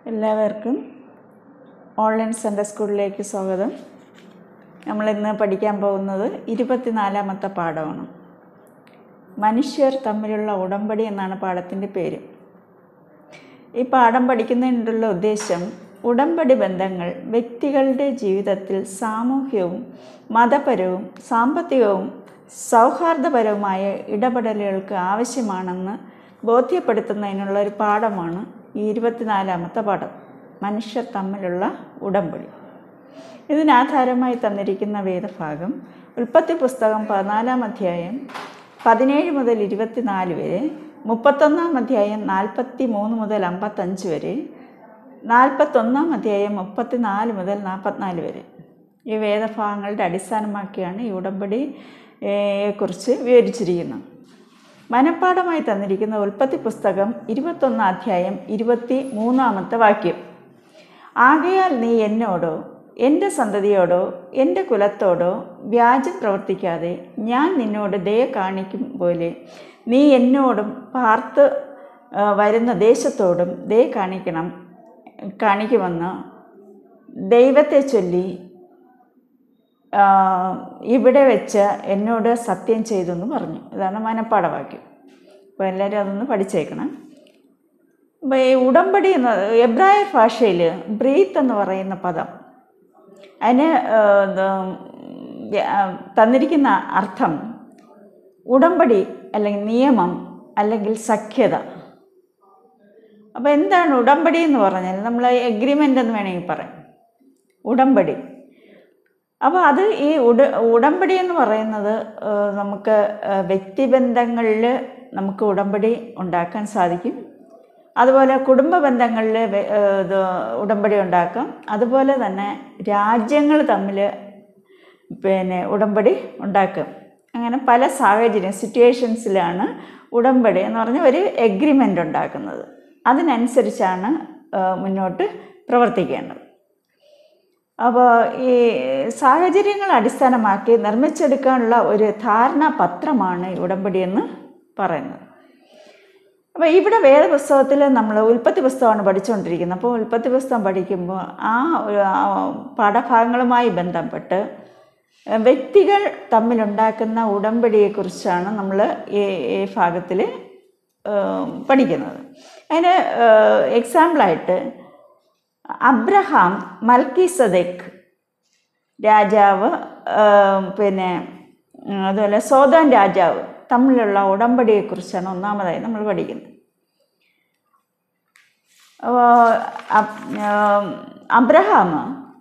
എല്ലാവർക്കും online Sunday സ്കൂളിലേക്ക് സ്വാഗതം നമ്മളിന്ന് പഠിക്കാൻ പോകുന്നത് ഇരുപത്തിനാലാമത്തെ പാഠമാണ് മനുഷ്യർ തമ്മിലുള്ള ഉടമ്പടി എന്നാണ് പാഠത്തിൻ്റെ പേര് ഈ പാഠം പഠിക്കുന്നതിനുള്ള ഉദ്ദേശം ഉടമ്പടി ബന്ധങ്ങൾ വ്യക്തികളുടെ ജീവിതത്തിൽ സാമൂഹ്യവും മതപരവും സാമ്പത്തികവും സൗഹാർദ്ദപരവുമായ ഇടപെടലുകൾക്ക് ആവശ്യമാണെന്ന് ബോധ്യപ്പെടുത്തുന്നതിനുള്ള ഒരു പാഠമാണ് ഈ ഇരുപത്തിനാലാമത്തെ പാഠം മനുഷ്യർ തമ്മിലുള്ള ഉടമ്പടി ഇതിനാധാരമായി തന്നിരിക്കുന്ന വേദഭാഗം ഉൽപ്പത്തി പുസ്തകം പതിനാലാം അധ്യായം പതിനേഴ് മുതൽ ഇരുപത്തിനാല് വരെ മുപ്പത്തൊന്നാം അധ്യായം നാൽപ്പത്തി മൂന്ന് മുതൽ അമ്പത്തഞ്ച് വരെ നാൽപ്പത്തൊന്നാം അധ്യായം മുപ്പത്തിനാല് മുതൽ നാൽപ്പത്തിനാല് വരെ ഈ വേദഭാഗങ്ങളുടെ അടിസ്ഥാനമാക്കിയാണ് ഈ ഉടമ്പടി കുറിച്ച് വിവരിച്ചിരിക്കുന്നത് മനഃപ്പാഠമായി തന്നിരിക്കുന്ന ഉൽപ്പത്തി പുസ്തകം ഇരുപത്തൊന്നാം അധ്യായം ഇരുപത്തി മൂന്നാമത്തെ വാക്യം ആകയാൽ നീ എന്നോടോ എൻ്റെ സന്തതിയോടോ എൻ്റെ കുലത്തോടോ വ്യാജം പ്രവർത്തിക്കാതെ ഞാൻ നിന്നോട് ദയ കാണിക്കും പോലെ നീ എന്നോടും പാർത്ത് ആ, വരുന്ന ദേശത്തോടും ദയ കാണിക്കണം കാണിക്കുമെന്ന് ദൈവത്തെ ചൊല്ലി ആ, ഇവിടെ വെച്ച് എന്നോട് സത്യം ചെയ്തു എന്ന് പറഞ്ഞു ഇതാണ് മനപ്പാഠവാക്യം അപ്പോൾ എല്ലാവരും അതൊന്ന് പഠിച്ചേക്കണം അപ്പോൾ ഈ ഉടമ്പടി എന്ന എബ്രായ ഭാഷയിൽ ബ്രീത്ത് എന്ന് പറയുന്ന പദം അതിന് ആ, ഇത്, ആ, തന്നിരിക്കുന്ന അർത്ഥം ഉടമ്പടി അല്ലെങ്കിൽ നിയമം അല്ലെങ്കിൽ സഖ്യത അപ്പോൾ എന്താണ് ഉടമ്പടി എന്ന് പറഞ്ഞാൽ നമ്മൾ എഗ്രിമെൻ്റ് എന്ന് വേണമെങ്കിൽ പറയാം ഉടമ്പടി അപ്പോൾ അത് ഈ ഉട ഉടമ്പടി എന്ന് പറയുന്നത് ആ, നമുക്ക് ആ, വ്യക്തിബന്ധങ്ങളിൽ നമുക്ക് ഉടമ്പടി ഉണ്ടാക്കാൻ സാധിക്കും അതുപോലെ കുടുംബ ബന്ധങ്ങളിൽ വെ- ആ, ഇത് ഉടമ്പടി ഉണ്ടാക്കാം അതുപോലെ തന്നെ രാജ്യങ്ങൾ തമ്മിൽ പിന്നെ ഉടമ്പടി ഉണ്ടാക്കും അങ്ങനെ പല സാഹചര്യം സിറ്റുവേഷൻസിലാണ് ഉടമ്പടി എന്ന് പറഞ്ഞ ഒരു എഗ്രിമെൻ്റ് ഉണ്ടാക്കുന്നത് അതിനനുസരിച്ചാണ് ആ, മുന്നോട്ട് പ്രവർത്തിക്കേണ്ടത് അപ്പോൾ ഈ സാഹചര്യങ്ങൾ അടിസ്ഥാനമാക്കി നിർമ്മിച്ചെടുക്കാനുള്ള ഒരു ധാരണാപത്രമാണ് ഈ ഉടമ്പടി എന്ന് പറയുന്നത് അപ്പോൾ ഇവിടെ വേദപുസ്തകത്തിൽ നമ്മൾ ഉൽപ്പത്തി പുസ്തകമാണ് പഠിച്ചുകൊണ്ടിരിക്കുന്നത് അപ്പോൾ ഉൽപ്പത്തി പുസ്തകം പഠിക്കുമ്പോൾ ആ ഒരു ആ പാഠഭാഗങ്ങളുമായി ബന്ധപ്പെട്ട് വ്യക്തികൾ തമ്മിലുണ്ടാക്കുന്ന ഉടമ്പടിയെക്കുറിച്ചാണ് നമ്മൾ ഈ ഈ ഭാഗത്തിൽ പഠിക്കുന്നത് അതിന് എക്സാമ്പിളായിട്ട് അബ്രഹാം മൽക്കിസദെക് രാജാവ് ആ, പിന്നെ ഉം, അതുപോലെ സോദാൻ രാജാവ് തമ്മിലുള്ള ഉടമ്പടിയെക്കുറിച്ചാണ് ഒന്നാമതായി നമ്മൾ പഠിക്കുന്നത് അപ്പോൾ അബ്- ആം, അബ്രഹാം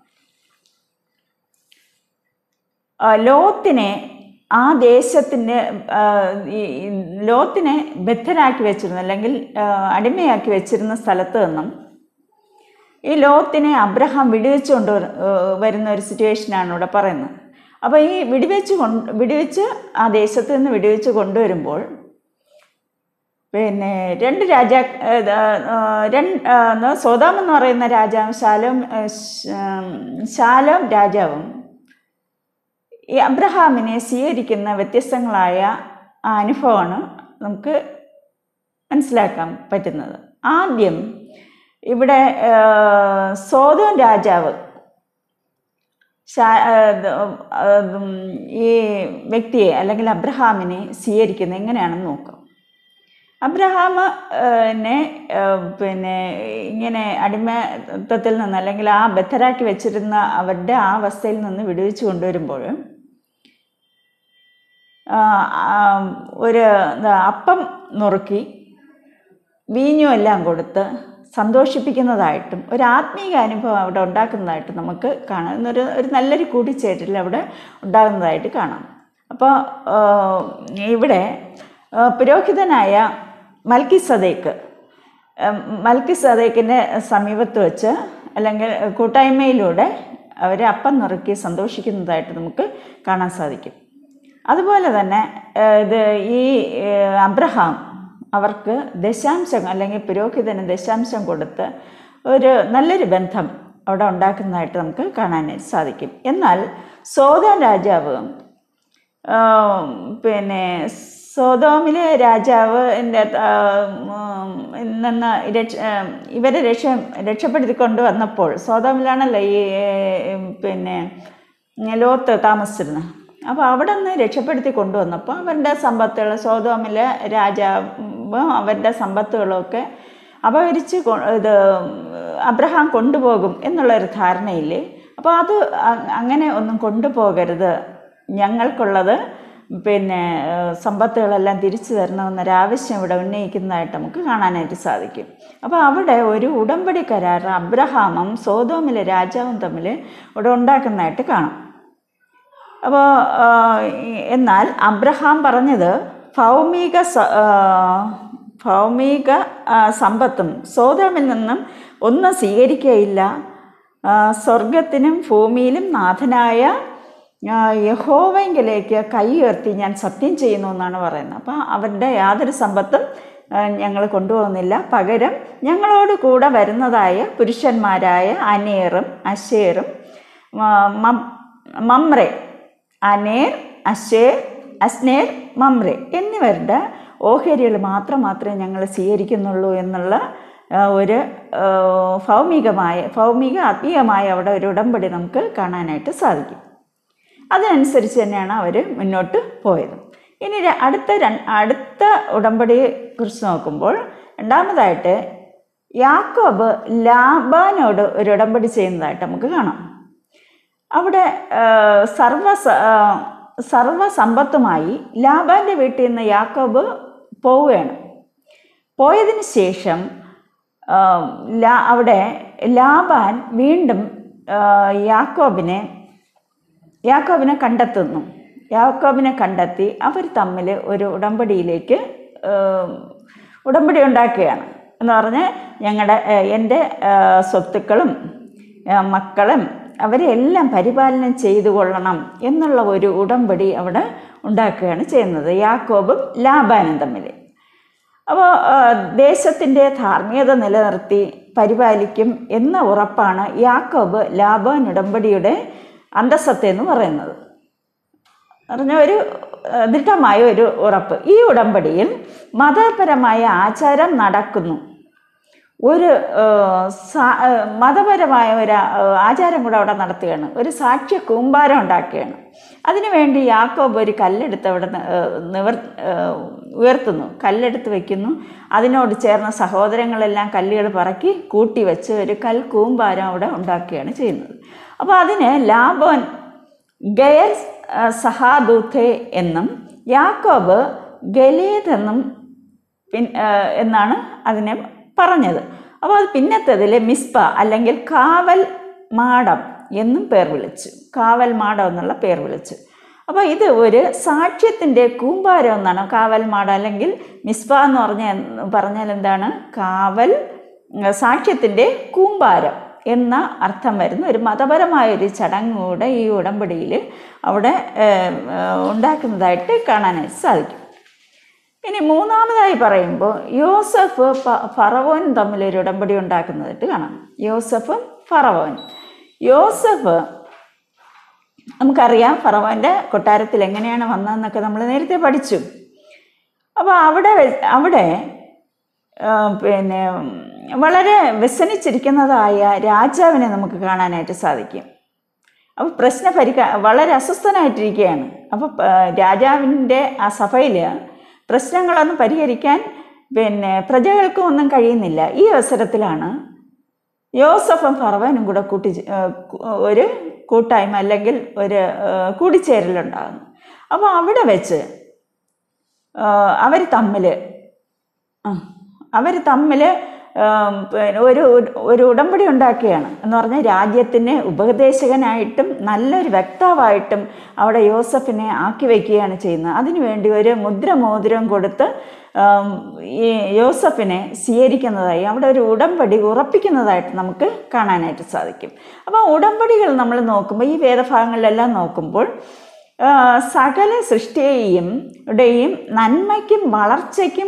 ആ, ലോത്തിനെ ആ ദേശത്തിൻ്റെ ആ, ഈ ഈ ലോത്തിനെ ബദ്ധനാക്കി വെച്ചിരുന്നു അല്ലെങ്കിൽ ആ, അടിമയാക്കി വെച്ചിരുന്ന സ്ഥലത്ത് നിന്നും ഈ ലോത്തിനെ അബ്രഹാം വിടുവിച്ച് കൊണ്ട് വര- ഏഹ് വരുന്ന ഒരു സിറ്റുവേഷനാണ് ഇവിടെ പറയുന്നത് അപ്പോൾ ഈ വിടുവെച്ച് കൊണ്ട് വിടുവിച്ച് ആ ദേശത്ത് നിന്ന് വിടുവിച്ച് കൊണ്ടുവരുമ്പോൾ പിന്നെ രണ്ട് രാജാ ഏത്, ഏഹ്, രണ്ട് ഏഹ്, സോതാം എന്ന് പറയുന്ന രാജാവും ശാലോം ഏഹ്, ശ- ശാലോം രാജാവും ഈ അബ്രഹാമിനെ സ്വീകരിക്കുന്ന വ്യത്യസ്തങ്ങളായ ആ അനുഭവമാണ് നമുക്ക് മനസ്സിലാക്കാൻ പറ്റുന്നത് ആദ്യം ഇവിടെ ഏഹ്, സോദോം രാജാവ് ശാ- ഏഹ്, ഇത്, ഏഹ്, ഉം, ഈ വ്യക്തിയെ അല്ലെങ്കിൽ അബ്രഹാമിനെ സ്വീകരിക്കുന്നത് എങ്ങനെയാണെന്ന് നോക്കാം അബ്രഹാം നെ പിന്നെ ഇങ്ങനെ അടിമത്തത്തിൽ നിന്ന് അല്ലെങ്കിൽ ആ ബദ്ധരാക്കി വെച്ചിരുന്ന അവരുടെ ആ അവസ്ഥയിൽ നിന്ന് വിടുവിച്ച് കൊണ്ടുവരുമ്പോൾ ആ, ആ, ഒരു എന്താ അപ്പം നുറുക്കി വീഞ്ഞും എല്ലാം കൊടുത്ത് സന്തോഷിപ്പിക്കുന്നതായിട്ടും ഒരു ആത്മീക അനുഭവം അവിടെ ഉണ്ടാക്കുന്നതായിട്ട് നമുക്ക് കാണാം എന്നൊരു ഒരു നല്ലൊരു കൂടിച്ചേരൽ അവിടെ ഉണ്ടാകുന്നതായിട്ട് കാണാം അപ്പോൾ ഇവിടെ ആ, പുരോഹിതനായ മൽക്കി സദേക്ക് മൽക്കി സദേക്കിൻ്റെ സമീപത്ത് വെച്ച് അല്ലെങ്കിൽ കൂട്ടായ്മയിലൂടെ അവർ അപ്പം നുറുക്കി സന്തോഷിക്കുന്നതായിട്ട് നമുക്ക് കാണാൻ സാധിക്കും അതുപോലെ തന്നെ ഏഹ്, ഇത് ഈ ഏഹ്, അബ്രഹാം അവർക്ക് ദശാംശം അല്ലെങ്കിൽ പുരോഹിതന് ദശാംശം കൊടുത്ത് ഒരു നല്ലൊരു ബന്ധം അവിടെ ഉണ്ടാക്കുന്നതായിട്ട് നമുക്ക് കാണാനായിട്ട് സാധിക്കും എന്നാൽ സോദാൻ രാജാവ് ആം, പിന്നെ സോതോമിലെ രാജാവ് എൻ്റെ നിന്ന് രക്ഷ ഇവരെ രക്ഷ രക്ഷപ്പെടുത്തി കൊണ്ടുവന്നപ്പോൾ സോതോമിലാണല്ലോ ഈ ഏർ, പിന്നെ ലോത്ത് താമസിച്ചിരുന്നത് അപ്പോൾ അവിടെ നിന്ന് രക്ഷപ്പെടുത്തി കൊണ്ടുവന്നപ്പോൾ അവരുടെ സമ്പത്തുകൾ സോതോമിലെ രാജാവും അവരുടെ സമ്പത്തുകളൊക്കെ അപഹരിച്ച് കൊ- ഇത് അബ്രഹാം കൊണ്ടുപോകും എന്നുള്ളൊരു ധാരണയിൽ അപ്പോൾ അത് അ- അങ്ങനെ ഒന്നും കൊണ്ടുപോകരുത് ഞങ്ങൾക്കുള്ളത് പിന്നെ ഏഹ്, സമ്പത്തുകളെല്ലാം തിരിച്ചു തരണമെന്നൊരു ആവശ്യം ഇവിടെ ഉന്നയിക്കുന്നതായിട്ട് നമുക്ക് കാണാനായിട്ട് സാധിക്കും അപ്പോൾ അവിടെ ഒരു ഉടമ്പടി കരാർ അബ്രഹാമും സോതോമിലെ രാജാവും തമ്മിൽ ഇവിടെ ഉണ്ടാക്കുന്നതായിട്ട് കാണാം അപ്പോൾ എന്നാൽ അബ്രഹാം പറഞ്ഞത് ഭൗമിക സ- ആ, ഭൗമിക ആ, സമ്പത്തും സോതോമിൽ നിന്നും ഒന്നും സ്വീകരിക്കുകയില്ല ആ, സ്വർഗത്തിനും ഭൂമിയിലും നാഥനായ ആ, യഹോവെങ്കിലേക്ക് കൈ ഉയർത്തി ഞാൻ സത്യം ചെയ്യുന്നു എന്നാണ് പറയുന്നത് അപ്പോൾ അവരുടെ യാതൊരു സമ്പത്തും ഞങ്ങൾ കൊണ്ടുപോകുന്നില്ല പകരം ഞങ്ങളോട് കൂടെ വരുന്നതായ പുരുഷന്മാരായ അനേറും അശേറും ആ, മം- മമ്രെ അനേർ അശേർ അസ്നേർ മമ്രെ എന്നിവരുടെ ഓഹരികൾ മാത്രം മാത്രമേ ഞങ്ങൾ സ്വീകരിക്കുന്നുള്ളൂ എന്നുള്ള ആ, ഒരു ആ, ഭൗമികമായ ഭൗമിക ആത്മീയമായ അവിടെ ഒരു ഉടമ്പടി നമുക്ക് കാണാനായിട്ട് സാധിക്കും അതിനനുസരിച്ച് തന്നെയാണ് അവർ മുന്നോട്ട് പോയത് ഇനി ര- അടുത്ത ര- അടുത്ത ഉടമ്പടിയെ കുറിച്ച് നോക്കുമ്പോൾ രണ്ടാമതായിട്ട് യാക്കോബ് ലാബാനോട് ഒരു ഉടമ്പടി ചെയ്യുന്നതായിട്ട് നമുക്ക് കാണാം അവിടെ ആ, സർവ സ- ആ, സർവസമ്പത്തുമായി ലാബാൻ്റെ വീട്ടിൽ നിന്ന് യാക്കോബ് പോവുകയാണ് പോയതിന് ശേഷം ആ, ലാ അവിടെ ലാബാൻ വീണ്ടും ആ, യാക്കോബിനെ യാക്കോബിനെ കണ്ടെത്തുന്നു യാക്കോബിനെ കണ്ടെത്തി അവർ തമ്മിൽ ഒരു ഉടമ്പടിയിലേക്ക് ഏം, ഉടമ്പടി ഉണ്ടാക്കുകയാണ് എന്ന് പറഞ്ഞാൽ ഞങ്ങളുടെ എൻ്റെ സ്വത്തുക്കളും ഏ, മക്കളും അവരെ എല്ലാം പരിപാലനം ചെയ്തു കൊള്ളണം എന്നുള്ള ഒരു ഉടമ്പടി അവിടെ ഉണ്ടാക്കുകയാണ് ചെയ്യുന്നത് യാക്കോബും ലാബാനും തമ്മിൽ അപ്പോൾ ദേശത്തിൻ്റെ ധാർമ്മികത നിലനിർത്തി പരിപാലിക്കും എന്ന ഉറപ്പാണ് യാക്കോബ് ലാബാൻ ഉടമ്പടിയുടെ അന്തസ്സത്തെ എന്ന് പറയുന്നത് പറഞ്ഞ ഒരു ഏഹ്, ദൃഢമായ ഒരു ഉറപ്പ് ഈ ഉടമ്പടിയിൽ മതപരമായ ആചാരം നടക്കുന്നു ഒരു ഏഹ്, സാ- ഏഹ്, മതപരമായ ഒരു ഏഹ്, ആചാരം കൂടെ അവിടെ നടത്തുകയാണ് ഒരു സാക്ഷ്യ കൂമ്പാരം ഉണ്ടാക്കുകയാണ് അതിനുവേണ്ടി യാക്കോബ് ഒരു കല്ലെടുത്ത് അവിടെ നി- ഏഹ്, നിവർ ഏഹ്, ഉയർത്തുന്നു കല്ലെടുത്ത് വയ്ക്കുന്നു അതിനോട് ചേർന്ന സഹോദരങ്ങളെല്ലാം കല്ലുകൾ പറക്കി കൂട്ടി വെച്ച് ഒരു കൽ കൂമ്പാരം അവിടെ ഉണ്ടാക്കുകയാണ് ചെയ്യുന്നത് അപ്പോൾ അതിന് ലാബോൻ ഗയർ സഹാദൂത്തെ എന്നും യാക്കോബ് ഗലേദ് എന്നും പിൻ ആ, എന്നാണ് അതിനെ പറഞ്ഞത് അപ്പോൾ അത് പിന്നത്തതിൽ മിസ്പ അല്ലെങ്കിൽ കാവൽ മാടം എന്നും പേർ വിളിച്ചു കാവൽ മാടം എന്നുള്ള പേർ വിളിച്ചു അപ്പോൾ ഇത് ഒരു സാക്ഷ്യത്തിൻ്റെ കൂമ്പാരം എന്നാണ് കാവൽ മാടം അല്ലെങ്കിൽ മിസ്പ എന്ന് പറഞ്ഞ പറഞ്ഞാൽ എന്താണ് കാവൽ ഉം, സാക്ഷ്യത്തിൻ്റെ കൂമ്പാരം എന്ന അർത്ഥം വരുന്ന ഒരു മതപരമായ ഒരു ചടങ്ങ് കൂടെ ഈ ഉടമ്പടിയിൽ അവിടെ ഏം, ഏഹ്, ഉണ്ടാക്കുന്നതായിട്ട് കാണാനായിട്ട് സാധിക്കും ഇനി മൂന്നാമതായി പറയുമ്പോൾ യോസഫ് പ- ഫറവോനും തമ്മിൽ ഒരു ഉടമ്പടി ഉണ്ടാക്കുന്നതായിട്ട് കാണാം യോസഫും ഫറവോൻ യോസഫ് നമുക്കറിയാം ഫറവോൻ്റെ കൊട്ടാരത്തിൽ എങ്ങനെയാണ് വന്നതെന്നൊക്കെ നമ്മൾ നേരത്തെ പഠിച്ചു അപ്പോൾ അവിടെ വെ- അവിടെ ആ, പിന്നെ ഉം, വളരെ വ്യസനിച്ചിരിക്കുന്നതായ രാജാവിനെ നമുക്ക് കാണാനായിട്ട് സാധിക്കും അപ്പോൾ പ്രശ്ന പരിക വളരെ അസ്വസ്ഥനായിട്ടിരിക്കുകയാണ് അപ്പോൾ രാജാവിൻ്റെ ആ സഭയിൽ പ്രശ്നങ്ങളൊന്നും പരിഹരിക്കാൻ പിന്നെ പ്രജകൾക്കും ഒന്നും കഴിയുന്നില്ല ഈ അവസരത്തിലാണ് യോസഫും ഫറവനും കൂടെ കൂട്ടി ഒരു കൂട്ടായ്മ അല്ലെങ്കിൽ ഒരു കൂടിച്ചേരലുണ്ടാകുന്നു അപ്പോൾ അവിടെ വെച്ച് അവർ തമ്മിൽ അവർ തമ്മിൽ പിന്നെ ഒരു ഒരു ഉടമ്പടി ഉണ്ടാക്കുകയാണ് എന്ന് പറഞ്ഞാൽ രാജ്യത്തിന് ഉപദേശകനായിട്ടും നല്ലൊരു വ്യക്താവായിട്ടും അവിടെ യോസഫിനെ ആക്കി വയ്ക്കുകയാണ് ചെയ്യുന്നത് അതിനുവേണ്ടി ഒരു മുദ്രമോതിരം കൊടുത്ത് ആം, ഈ യോസഫിനെ സ്വീകരിക്കുന്നതായി അവിടെ ഒരു ഉടമ്പടി ഉറപ്പിക്കുന്നതായിട്ട് നമുക്ക് കാണാനായിട്ട് സാധിക്കും അപ്പോൾ ഉടമ്പടികൾ നമ്മൾ നോക്കുമ്പോൾ ഈ വേദഭാഗങ്ങളിലെല്ലാം നോക്കുമ്പോൾ ആ, സകല സൃഷ്ടിയെയും യുടെയും നന്മയ്ക്കും വളർച്ചയ്ക്കും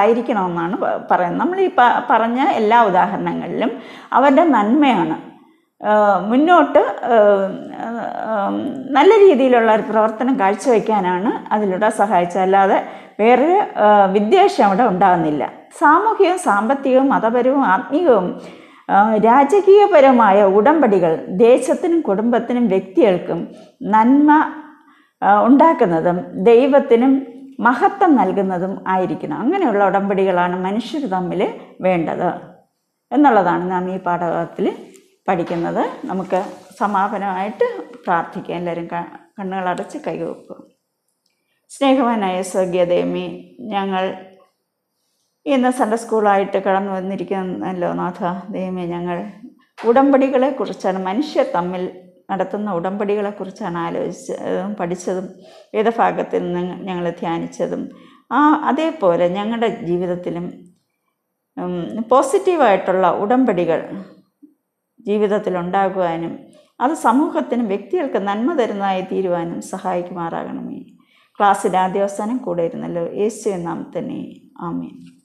പ്രയോജനപ്പെടുന്നതായിരിക്കണമെന്നാണ് പ- പറയുന്നത് നമ്മൾ ഈ പ- പറഞ്ഞ എല്ലാ ഉദാഹരണങ്ങളിലും അവരുടെ നന്മയാണ് ആ, മുന്നോട്ട് ആ, ആ, നല്ല രീതിയിലുള്ള ഒരു പ്രവർത്തനം കാഴ്ചവെക്കാനാണ് അതിലൂടെ സഹായിച്ചത് അല്ലാതെ വേറൊരു ആ, വിദ്വേഷം അവിടെ ഉണ്ടാകുന്നില്ല സാമൂഹികവും സാമ്പത്തികവും മതപരവും ആത്മീയവും ആ, രാജകീയപരമായ ഉടമ്പടികൾ ദേശത്തിനും കുടുംബത്തിനും വ്യക്തികൾക്കും നന്മ ആ, ഉണ്ടാക്കുന്നതും ദൈവത്തിനും മഹത്വം നൽകുന്നതും ആയിരിക്കണം അങ്ങനെയുള്ള ഉടമ്പടികളാണ് മനുഷ്യർ തമ്മിൽ വേണ്ടത് എന്നുള്ളതാണ് നാം ഈ പാഠഭാഗത്തിൽ പഠിക്കുന്നത് നമുക്ക് സമാപനമായിട്ട് പ്രാർത്ഥിക്കാം എല്ലാവരും ക- കണ്ണുകളടച്ച് കൈവെക്കുക സ്നേഹവാനായ സ്വർഗീയദേവി ഞങ്ങൾ ഇന്ന് സൺഡേ സ്കൂളായിട്ട് കടന്നു വന്നിരിക്കുന്നല്ലോ നാഥ ദൈവമേ ഞങ്ങൾ ഉടമ്പടികളെ കുറിച്ചാണ് മനുഷ്യർ തമ്മിൽ നടത്തുന്ന ഉടമ്പടികളെ കുറിച്ചാണ് ആലോചിച്ചതും പഠിച്ചതും വേദഭാഗത്തിൽ നിന്ന് ഞങ്ങൾ ധ്യാനിച്ചതും ആ അതേപോലെ ഞങ്ങളുടെ ജീവിതത്തിലും ഉം, പോസിറ്റീവായിട്ടുള്ള ഉടമ്പടികൾ ജീവിതത്തിൽ ഉണ്ടാകുവാനും അത് സമൂഹത്തിനും വ്യക്തികൾക്ക് നന്മ തരുന്നതായി തീരുവാനും സഹായിക്കുമാറാകണമേ ക്ലാസ്സിൽ ആദ്യ അവസാനം കൂടെ ഇരുന്നല്ലോ യേശു നാം തന്നെ ആമേൻ